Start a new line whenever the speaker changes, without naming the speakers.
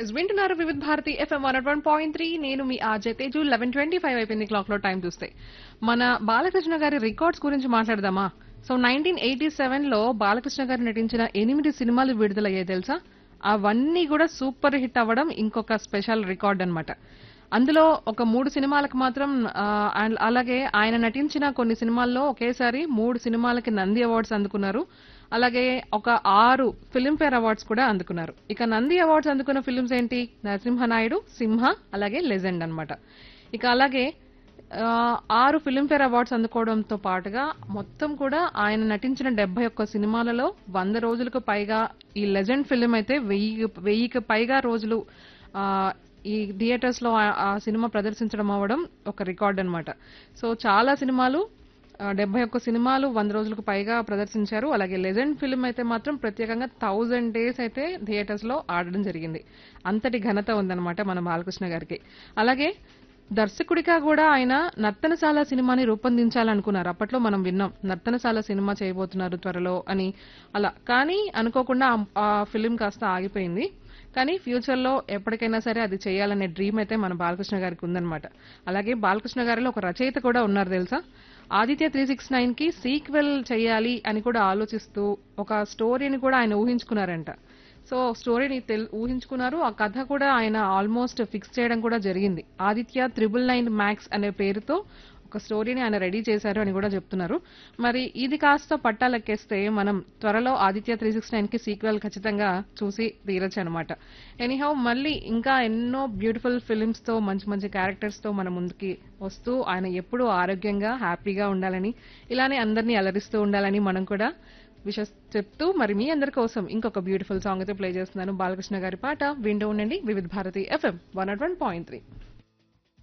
yes వింటున్నారు Vividh Bharati FM one one point three నేను మీ RJ Teju eleven twenty five అయిపోయింది క్లాక్ లో టైం చూస్తే మన బాలకృష్ణ గారి రికార్డ్స్ గురించి మాట్లాడదామా సో నైన్టీన్ ఎయిటీ సెవెన్ లో బాలకృష్ణ గారు నటించిన ఎనిమిది సినిమాలు విడుదలయ్యాయి తెలుసా అవన్నీ కూడా సూపర్ హిట్ అవ్వడం ఇంకొక స్పెషల్ రికార్డ్ అన్నమాట అందులో ఒక మూడు సినిమాలకు మాత్రం ఆ, and అలాగే ఆయన నటించిన కొన్ని సినిమాల్లో ఒకేసారి మూడు సినిమాలకి నంది అవార్డ్స్ అందుకున్నారు అలాగే ఒక ఆరు ఫిల్మ్ఫేర్ అవార్డ్స్ కూడా అందుకున్నారు ఇక నంది అవార్డ్స్ అందుకున్న ఫిల్మ్స్ ఏంటి నరసింహనాయుడు సింహ అలాగే లెజెండ్ అన్నమాట ఇక అలాగే ఆ, ఆరు ఫిల్మ్ఫేర్ అవార్డ్స్ అందుకోవడంతో పాటుగా మొత్తం కూడా ఆయన నటించిన డెబ్బై ఒక్క సినిమాలలో వంద రోజులకు పైగా ఈ లెజెండ్ ఫిల్మ్ అయితే వెయ్యి వెయ్యికి పైగా రోజులు ఆ, ఈ థియేటర్స్ లో ఆ- ఆ సినిమా ప్రదర్శించడం అవ్వడం ఒక రికార్డ్ అన్నమాట సో చాలా సినిమాలు డెబ్బై ఒక్క సినిమాలు వంద రోజులకు పైగా ప్రదర్శించారు అలాగే లెజెండ్ ఫిల్మ్ అయితే మాత్రం ప్రత్యేకంగా థౌజండ్ డేస్ అయితే థియేటర్స్ లో ఆడడం జరిగింది అంతటి ఘనత ఉందన్నమాట మన బాలకృష్ణ గారికి అలాగే దర్శకుడిగా కూడా ఆయన నర్తనశాల సినిమాని రూపొందించాలనుకున్నారు అప్పట్లో మనం విన్నాం నర్తనశాల సినిమా చేయబోతున్నారు త్వరలో అని అలా కానీ అనుకోకుండా ఆ- ఆ ఫిలిం కాస్త ఆగిపోయింది కానీ ఫ్యూచర్ లో ఎప్పటికైనా సరే అది చేయాలనే డ్రీమ్ అయితే మన బాలకృష్ణ గారికి ఉందన్నమాట అలాగే బాలకృష్ణ గారిలో ఒక రచయిత కూడా ఉన్నారు తెలుసా ఆదిత్య త్రీ సిక్స్ నైన్ కి సీక్వెల్ చేయాలి అని కూడా ఆలోచిస్తూ ఒక స్టోరీని కూడా ఆయన ఊహించుకున్నారంట సో స్టోరీని తెల్ ఊహించుకున్నారు ఆ కథ కూడా ఆయన ఆల్మోస్ట్ ఫిక్స్ చేయడం కూడా జరిగింది ఆదిత్య త్రిబుల్ నైన్ మ్యాక్స్ అనే పేరుతో ఒక స్టోరీని ఆయన రెడీ చేశారు అని కూడా చెప్తున్నారు మరి ఇది కాస్త పట్టాలెక్కేస్తే మనం త్వరలో ఆదిత్య త్రీ సిక్స్ నైన్ కి సీక్వెల్ ఖచ్చితంగా చూసి తీరచ్చు అనమాట ఎనీహౌ మళ్ళీ ఇంకా ఎన్నో బ్యూటిఫుల్ ఫిలిమ్స్ తో మంచి మంచి క్యారెక్టర్స్ తో మన ముందుకి వస్తూ ఆయన ఎప్పుడూ ఆరోగ్యంగా హ్యాపీగా ఉండాలని ఇలానే అందరినీ అలరిస్తూ ఉండాలని మనం కూడా విషస్ చెప్తూ మరి మీ అందరి కోసం ఇంకొక బ్యూటిఫుల్ సాంగ్ అయితే ప్లే చేస్తున్నాను బాలకృష్ణ గారి పాట వింటూ ఉండండి Vividh Bharati FM one nought one point three